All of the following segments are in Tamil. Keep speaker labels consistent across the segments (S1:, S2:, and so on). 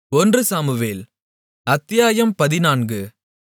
S1: ஒன்று சாமுவேல் அத்தியாயம் பதினான்கு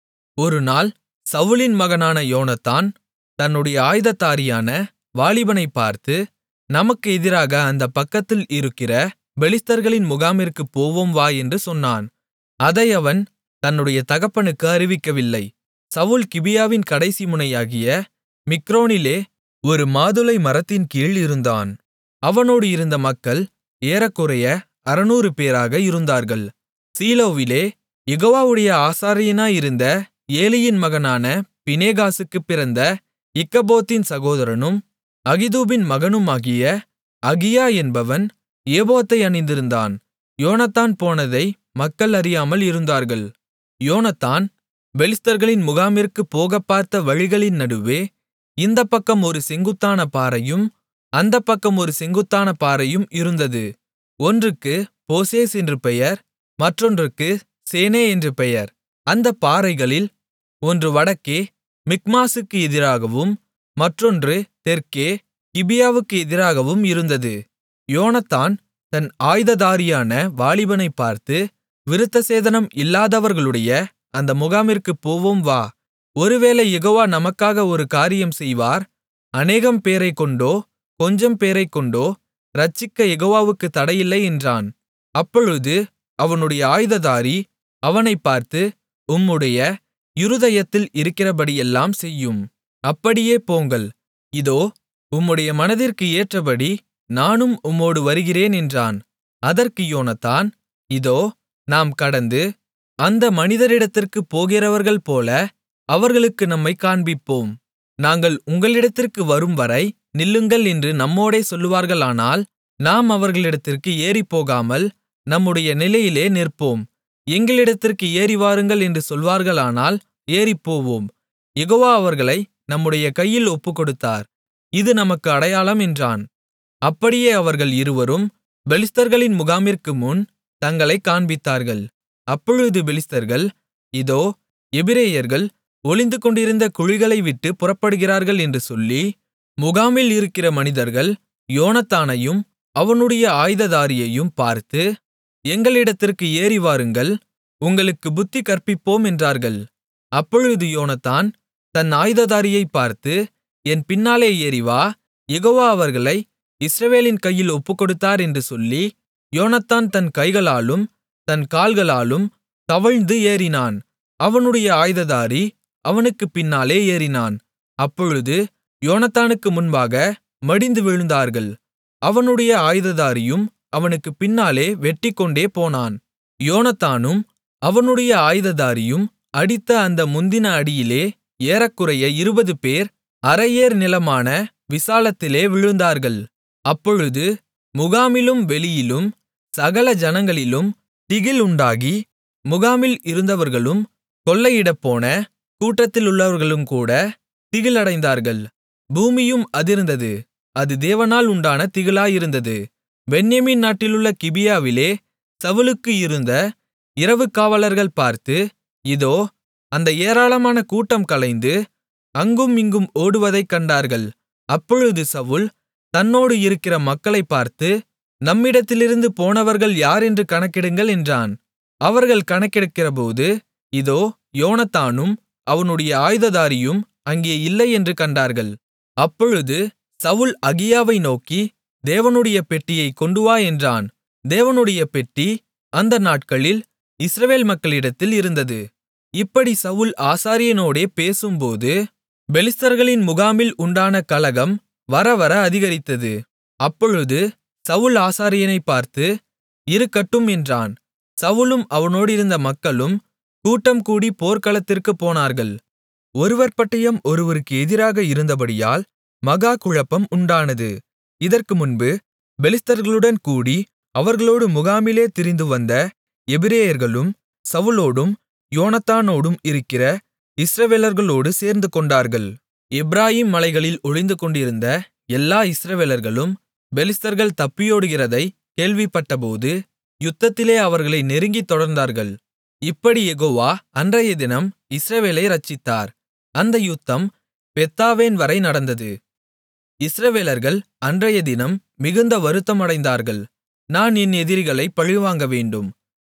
S1: ஒருநாள் சவுலின் மகனான யோனத்தான் தன்னுடைய ஆயுததாரியான வாலிபனைப் பார்த்து நமக்கு எதிராக அந்தப் பக்கத்தில் இருக்கிற பெலிஸ்தர்களின் முகாமிற்குப் போவோம் வா என்று சொன்னான் அதை அவன் தன்னுடைய தகப்பனுக்கு அறிவிக்கவில்லை சவுல் கிபியாவின் கடைசி முனையாகிய மிக்ரோனிலே ஒரு மாதுளை மரத்தின் கீழ் இருந்தான் அவனோடு இருந்த மக்கள் ஏறக்குறைய அறுநூறு பேராக இருந்தார்கள் சீலோவிலே யெகோவாவுடைய ஆசாரியனாயிருந்த ஏலியின் மகனான பினெகாசுக்குப் பிறந்த இக்கபோத்தின் சகோதரனும் அகிதூபின் மகனுமாகிய அகியா என்பவன் ஏபோத்தை அணிந்திருந்தான் யோனத்தான் போனதை மக்கள் அறியாமல் இருந்தார்கள் யோனத்தான் பெலிஸ்தர்களின் முகாமிற்குப் போகப்பார்த்த வழிகளின் நடுவே இந்தப்பக்கம் ஒரு செங்குத்தான பாறையும் அந்தப்பக்கம் ஒரு செங்குத்தான பாறையும் இருந்தது ஒன்றுக்கு போசேஸ் என்று பெயர் மற்றொன்றுக்கு சேனே என்று பெயர் அந்தப் பாறைகளில் ஒன்று வடக்கே மிக்மாசுக்கு எதிராகவும் மற்றொன்று தெற்கே கிபியாவுக்கு எதிராகவும் இருந்தது யோனத்தான் தன் ஆயுததாரியான வாலிபனைப் பார்த்து விருத்தசேதனம் இல்லாதவர்களுடைய அந்த முகாமிற்குப் போவோம் வா ஒருவேளை யெகோவா நமக்காக ஒரு காரியம் செய்வார் அநேகம் பேரைக்கொண்டோ கொஞ்சம் பேரைக்கொண்டோ இரட்சிக்க யெகோவாவுக்குத் தடையில்லை என்றான் அப்பொழுது அவனுடைய ஆயுததாரி அவனைப் பார்த்து உம்முடைய இருதயத்தில் இருக்கிறபடியெல்லாம் செய்யும் அப்படியே போங்கள் இதோ உம்முடைய மனதிற்கு ஏற்றபடி நானும் உம்மோடு வருகிறேன் என்றான் அதற்கு யோனத்தான் இதோ நாம் கடந்து அந்த மனிதரிடத்திற்குப் போகிறவர்கள்போல அவர்களுக்கு நம்மைக் காண்பிப்போம் நாங்கள் உங்களிடத்திற்கு வரும்வரை நில்லுங்கள் என்று நம்மோடே சொல்லுவார்களானால் நாம் அவர்களிடத்திற்கு ஏறிப்போகாமல் நம்முடைய நிலையிலே நிற்போம் எங்களிடத்திற்கு ஏறிவாருங்கள் என்று சொல்வார்களானால் ஏறிப்போவோம் யெகோவா அவர்களை நம்முடைய கையில் ஒப்புக்கொடுத்தார் இது நமக்கு அடையாளம் என்றான் அப்படியே அவர்கள் இருவரும் பெலிஸ்தர்களின் முகாமிற்கு முன் தங்களைக் காண்பித்தார்கள் அப்பொழுது பெலிஸ்தர்கள் இதோ எபிரெயர்கள் ஒளிந்துகொண்டிருந்த குழிகளை விட்டு புறப்படுகிறார்கள் என்று சொல்லி முகாமில் இருக்கிற மனிதர்கள் யோனத்தானையும் அவனுடைய ஆயுததாரியையும் பார்த்து எங்களிடத்திற்கு ஏறிவாருங்கள் உங்களுக்கு புத்தி கற்பிப்போம் என்றார்கள் அப்பொழுது யோனத்தான் தன் ஆயுததாரியைப் பார்த்து என் பின்னாலே ஏறிவா யெகோவா அவர்களை இஸ்ரவேலின் கையில் ஒப்புக்கொடுத்தார் என்று சொல்லி யோனத்தான் தன் கைகளாலும் தன் கால்களாலும் தவழ்ந்து ஏறினான் அவனுடைய ஆயுததாரி அவனுக்குப் பின்னாலே ஏறினான் அப்பொழுது யோனத்தானுக்கு முன்பாக மடிந்து விழுந்தார்கள் அவனுடைய ஆயுததாரியும் அவனுக்குப் பின்னாலே வெட்டிக்கொண்டே போனான் யோனத்தானும் அவனுடைய ஆயுததாரியும் அடித்த அந்த முந்தின அடியிலே ஏறக்குறைய இருபது பேர் அரையேர் நிலமான விசாலத்திலே விழுந்தார்கள் அப்பொழுது முகாமிலும் வெளியிலும் சகல ஜனங்களிலும் திகில் உண்டாகி முகாமில் இருந்தவர்களும் கொள்ளையிடப்போன கூட்டத்திலுள்ளவர்களுங்கூட திகிலடைந்தார்கள் பூமியும் அதிர்ந்தது அது தேவனால் உண்டான திகிலாயிருந்தது பென்யமீன் நாட்டிலுள்ள கிபியாவிலே சவுலுக்கு இருந்த இரவு காவலர்கள் பார்த்து இதோ அந்த ஏராளமான கூட்டம் கலைந்து அங்கும் இங்கும் ஓடுவதைக் கண்டார்கள் அப்பொழுது சவுல் தன்னோடு இருக்கிற மக்களைப் பார்த்து நம்மிடத்திலிருந்து போனவர்கள் யாரென்று கணக்கெடுங்கள் என்றான் அவர்கள் கணக்கெடுக்கிறபோது இதோ யோனத்தானும் அவனுடைய ஆயுததாரியும் அங்கே இல்லை என்று கண்டார்கள் அப்பொழுது சவுல் அகியாவை நோக்கி தேவனுடைய பெட்டியைக் கொண்டுவா என்றான் தேவனுடைய பெட்டி அந்த நாட்களில் இஸ்ரவேல் மக்களிடத்தில் இருந்தது இப்படி சவுல் ஆசாரியனோடே பேசும்போது பெலிஸ்தர்களின் முகாமில் உண்டான கலகம் வரவர அதிகரித்தது அப்பொழுது சவுல் ஆசாரியனைப் பார்த்து இருக்கட்டும் என்றான் சவுலும் அவனோடிருந்த மக்களும் கூட்டம் கூடி போர்க்களத்திற்குப் போனார்கள் ஒருவர் பட்டயம் ஒருவருக்கு எதிராக இருந்தபடியால் மகா குழப்பம் உண்டானது இதற்கு முன்பு பெலிஸ்தர்களுடன் கூடி அவர்களோடு முகாமிலே திரிந்து வந்த எபிரெயர்களும் சவுலோடும் யோனத்தானோடும் இருக்கிற இஸ்ரவேலர்களோடு சேர்ந்து கொண்டார்கள் எப்பிராயீம் மலைகளில் ஒளிந்துகொண்டிருந்த எல்லா இஸ்ரவேலர்களும் பெலிஸ்தர்கள் தப்பியோடுகிறதை கேள்விப்பட்டபோது யுத்தத்திலே அவர்களை நெருங்கித் தொடர்ந்தார்கள் இப்படி யெகோவா அன்றைய தினம் இஸ்ரவேலை இரட்சித்தார் அந்த யுத்தம் பெத்தாவேன் வரை நடந்தது இஸ்ரவேலர்கள் அன்றைய தினம் மிகுந்த வருத்தமடைந்தார்கள் நான் என் எதிரிகளைப் பழிவாங்கவேண்டும்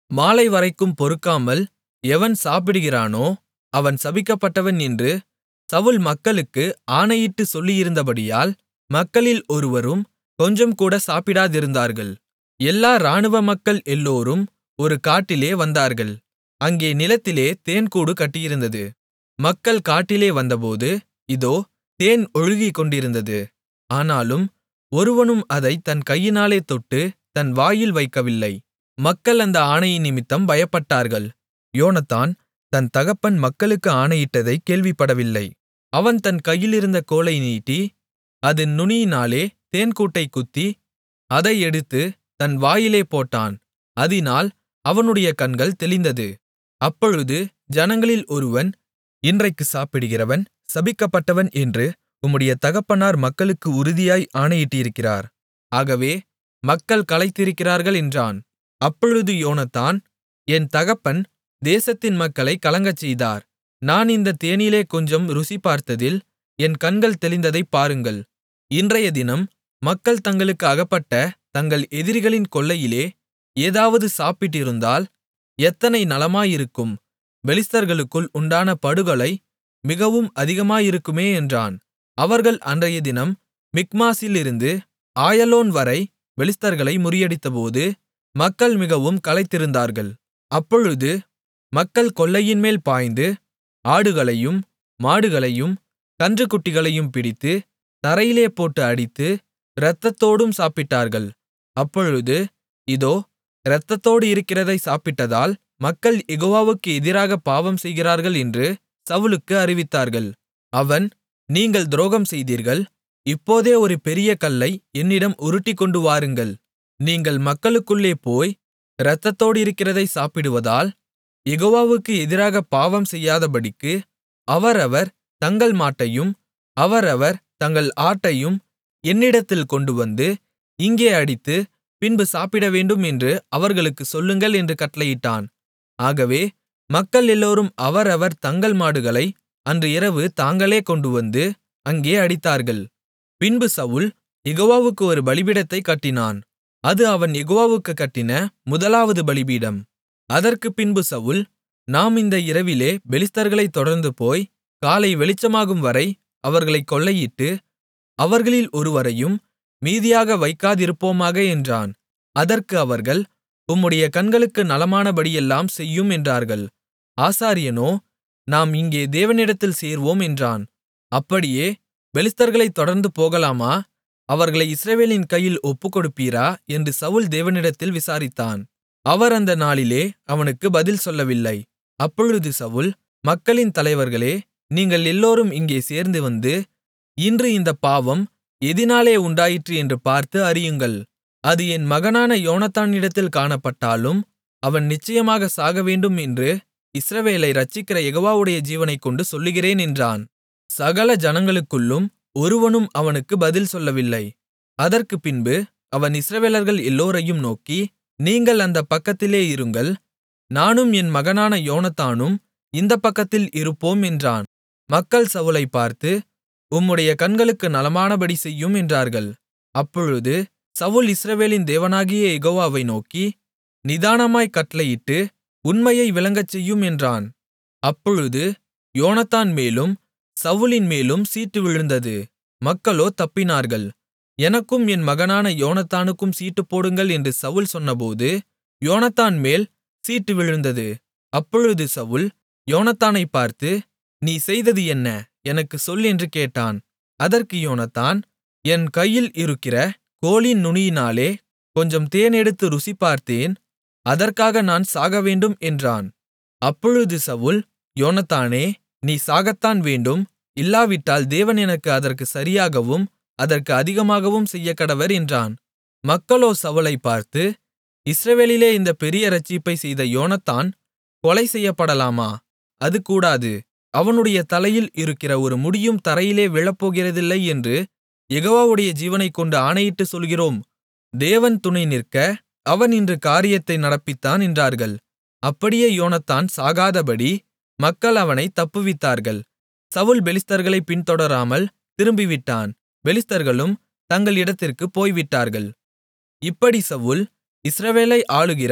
S1: மாலைவரைக்கும் பொறுக்காமல் எவன் சாப்பிடுகிறானோ அவன் சபிக்கப்பட்டவன் என்று சவுல் மக்களுக்கு ஆணையிட்டுச் சொல்லியிருந்தபடியால் மக்களில் ஒருவரும் கொஞ்சம்கூட சாப்பிடாதிருந்தார்கள் எல்லா இராணுவ மக்கள் எல்லோரும் ஒரு காட்டிலே வந்தார்கள் அங்கே நிலத்திலே தேன்கூடு கட்டியிருந்தது மக்கள் காட்டிலே வந்தபோது இதோ தேன் ஒழுகிக்கொண்டிருந்தது ஆனாலும் ஒருவனும் அதைத் தன் கையினாலே தொட்டு தன் வாயில் வைக்கவில்லை மக்கள் அந்த ஆணையினிமித்தம் பயப்பட்டார்கள் யோனத்தான் தன் தகப்பன் மக்களுக்கு ஆணையிட்டதைக் கேள்விப்படவில்லை அவன் தன் கையிலிருந்த கோலை நீட்டி அதின் நுனியினாலே தேன்கூட்டைக் குத்தி அதை எடுத்து தன் வாயிலே போட்டான் அதினால் அவனுடைய கண்கள் தெளிந்தது அப்பொழுது ஜனங்களில் ஒருவன் இன்றைக்கு சாப்பிடுகிறவன் சபிக்கப்பட்டவன் என்று உம்முடைய தகப்பனார் மக்களுக்கு உறுதியாய் ஆணையிட்டிருக்கிறார் ஆகவே மக்கள் களைத்திருக்கிறார்கள் என்றான் அப்பொழுது யோனத்தான் என் தகப்பன் தேசத்தின் மக்களைக் கலங்கச்செய்தார் நான் இந்த தேனிலே கொஞ்சம் ருசிபார்த்ததில் என் கண்கள் தெளிந்ததைப் பாருங்கள் இன்றையதினம் மக்கள் தங்களுக்கு அகப்பட்ட தங்கள் எதிரிகளின் கொள்ளையிலே ஏதாவது சாப்பிட்டிருந்தால் எத்தனை நலமாயிருக்கும் பெலிஸ்தர்களுக்குள் உண்டான படுகொலை மிகவும் அதிகமாயிருக்குமே என்றான் அவர்கள் அன்றையதினம் மிக்மாசிலிருந்து ஆயலோன் வரை பெலிஸ்தர்களை முறியடித்தபோது மக்கள் மிகவும் களைத்திருந்தார்கள் அப்பொழுது மக்கள் கொள்ளையின்மேல் பாய்ந்து ஆடுகளையும் மாடுகளையும் கன்றுக்குட்டிகளையும் பிடித்து தரையிலே போட்டு அடித்து இரத்தத்தோடும் சாப்பிட்டார்கள் அப்பொழுது இதோ இரத்தத்தோடு இருக்கிறதை சாப்பிட்டதால் மக்கள் யெகோவாவுக்கு எதிராக பாவம் செய்கிறார்கள் என்று சவுலுக்கு அறிவித்தார்கள் அவன் நீங்கள் துரோகம் செய்தீர்கள் இப்போதே ஒரு பெரிய கல்லை என்னிடம் உருட்டிக்கொண்டு வாருங்கள் நீங்கள் மக்களுக்குள்ளே போய் இரத்தத்தோடிருக்கிறதை சாப்பிடுவதால் யெகோவாவுக்கு எதிராக பாவம் செய்யாதபடிக்கு அவரவர் தங்கள் மாட்டையும் அவரவர் தங்கள் ஆட்டையும் என்னிடத்தில் கொண்டுவந்து இங்கே அடித்து பின்பு சாப்பிடவேண்டும் என்று அவர்களுக்குச் சொல்லுங்கள் என்று கட்டளையிட்டான் ஆகவே மக்கள் எல்லோரும் அவரவர் தங்கள் மாடுகளை அன்று இரவு தாங்களே கொண்டுவந்து அங்கே அடித்தார்கள் பின்பு சவுல் யெகோவாவுக்கு ஒரு பலிபீடத்தைக் கட்டினான் அது அவன் யெகோவாவுக்குக் கட்டின முதலாவது பலிபீடம் அதற்குப் பின்பு சவுல் நாம் இந்த இரவிலே பெலிஸ்தர்களைத் தொடர்ந்து போய் காலை வெளிச்சமாகும் வரை அவர்களைக் கொள்ளையிட்டு அவர்களில் ஒருவரையும் மீதியாக வைக்காதிருப்போமாக என்றான் அதற்கு அவர்கள் உம்முடைய கண்களுக்கு நலமானபடியெல்லாம் செய்யும் என்றார்கள் ஆசாரியனோ நாம் இங்கே தேவனிடத்தில் சேர்வோம் என்றான் அப்படியே பெலிஸ்தர்களைத் தொடர்ந்து போகலாமா அவர்களை இஸ்ரவேலின் கையில் ஒப்புக்கொடுப்பீரா என்று சவுல் தேவனிடத்தில் விசாரித்தான் அவர் அந்த நாளிலே அவனுக்கு பதில் சொல்லவில்லை அப்பொழுது சவுல் மக்களின் தலைவர்களே நீங்கள் எல்லோரும் இங்கே சேர்ந்து வந்து இன்று இந்தப் பாவம் எதினாலே உண்டாயிற்று என்று பார்த்து அறியுங்கள் அது என் மகனான யோனத்தானிடத்தில் காணப்பட்டாலும் அவன் நிச்சயமாக சாகவேண்டும் என்று இஸ்ரவேலை இரட்சிக்கிற யெகோவாவுடைய ஜீவனைக்கொண்டு சொல்லுகிறேன் என்றான் சகல ஜனங்களுக்குள்ளும் ஒருவனும் அவனுக்கு பதில் சொல்லவில்லை அதற்குப் பின்பு அவன் இஸ்ரவேலர்கள் எல்லோரையும் நோக்கி நீங்கள் அந்தப் பக்கத்திலே இருங்கள் நானும் என் மகனான யோனத்தானும் இந்தப் பக்கத்தில் இருப்போம் என்றான் மக்கள் சவுலைப் பார்த்து உம்முடைய கண்களுக்கு நலமானபடி செய்யும் என்றார்கள் அப்பொழுது சவுல் இஸ்ரவேலின் தேவனாகிய யெகோவாவை நோக்கி நிதானமாய்க் கட்டளையிட்டு உண்மையை விளங்கச்செய்யும் என்றான் அப்பொழுது யோனத்தான் மேலும் சவுலின் மேலும் சீட்டு விழுந்தது மக்களோ தப்பினார்கள் எனக்கும் என் மகனான யோனத்தானுக்கும் சீட்டு போடுங்கள் என்று சவுல் சொன்னபோது யோனத்தான் மேல் சீட்டு விழுந்தது அப்பொழுது சவுல் யோனத்தானைப் பார்த்து நீ செய்தது என்ன எனக்குச் சொல் என்று கேட்டான் அதற்கு யோனத்தான் என் கையில் இருக்கிற கோலின் நுனியினாலே கொஞ்சம் தேன் எடுத்து ருசிபார்த்தேன் அதற்காக நான் சாகவேண்டும் என்றான் அப்பொழுது சவுல் யோனத்தானே நீ சாகத்தான் வேண்டும் இல்லாவிட்டால் தேவன் எனக்கு அதற்கு சரியாகவும் அதற்கு அதிகமாகவும் செய்யக்கடவர் என்றான் மக்களோ சவுலைப் பார்த்து இஸ்ரவேலிலே இந்த பெரிய இரட்சிப்பைச் செய்த யோனத்தான் கொலை செய்யப்படலாமா அது கூடாது அவனுடைய தலையில் இருக்கிற ஒரு முடியும் தரையிலே விழப்போகிறதில்லை என்று யெகோவாவுடைய ஜீவனைக்கொண்டு ஆணையிட்டுச் சொல்கிறோம் தேவன் துணை நிற்க அவன் இன்று காரியத்தை நடப்பித்தான் என்றார்கள் அப்படியே யோனத்தான் சாகாதபடி மக்கள் அவனைத் தப்புவித்தார்கள் சவுல் பெலிஸ்தர்களைப் பின்தொடராமல் திரும்பிவிட்டான் பெலிஸ்தர்களும் தங்கள் இடத்திற்குப் போய்விட்டார்கள் இப்படி சவுல் இஸ்ரவேலை ஆளுகிற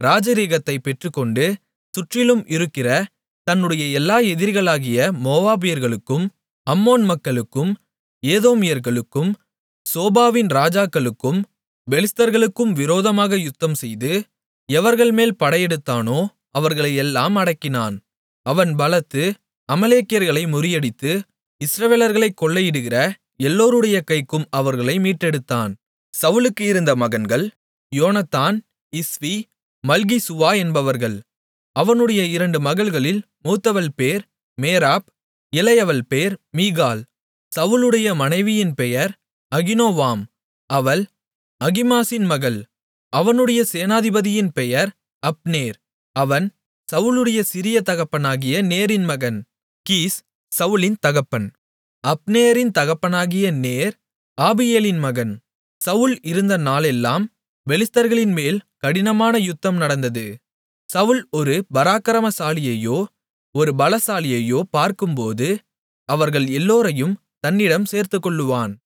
S1: ராஜரிகத்தைப் பெற்றுக்கொண்டு சுற்றிலும் இருக்கிற தன்னுடைய எல்லா எதிரிகளாகிய மோவாபியர்களுக்கும் அம்மோன் மக்களுக்கும் ஏதோமியர்களுக்கும் சோபாவின் ராஜாக்களுக்கும் பெலிஸ்தர்களுக்கும் விரோதமாக யுத்தம்செய்து எவர்கள்மேல் படையெடுத்தானோ அவர்களையெல்லாம் அடக்கினான் அவன் பலத்து அமலேக்கியர்களை முறியடித்து இஸ்ரவேலர்களைக் கொள்ளையிடுகிற எல்லோருடைய கைக்கும் அவர்களை மீட்டெடுத்தான் சவுலுக்கு இருந்த மகன்கள் யோனத்தான் இஸ்வி மல்கிசூவா என்பவர்கள் அவனுடைய இரண்டு மகள்களில் மூத்தவள் பேர் மேராப் இளையவள் பேர் மீகாள் சவுலுடைய மனைவியின் பெயர் அகினோவாம் அவள் அகிமாசின் மகள் அவனுடைய சேனாதிபதியின் பெயர் அப்னேர் அவன் சவுலுடைய சிறிய தகப்பனாகிய நேரின் மகன் கீஸ் சவுலின் தகப்பன் அப்னேரின் தகப்பனாகிய நேர் ஆபியேலின் மகன் சவுல் இருந்த நாளெல்லாம் பெலிஸ்தர்களின் மேல் கடினமான யுத்தம் நடந்தது சவுல் ஒரு பராக்கிரமசாலியையோ ஒரு பலசாலியையோ பார்க்கும்போது அவர்கள் எல்லோரையும் தன்னிடம் சேர்த்துக்கொள்ளுவான்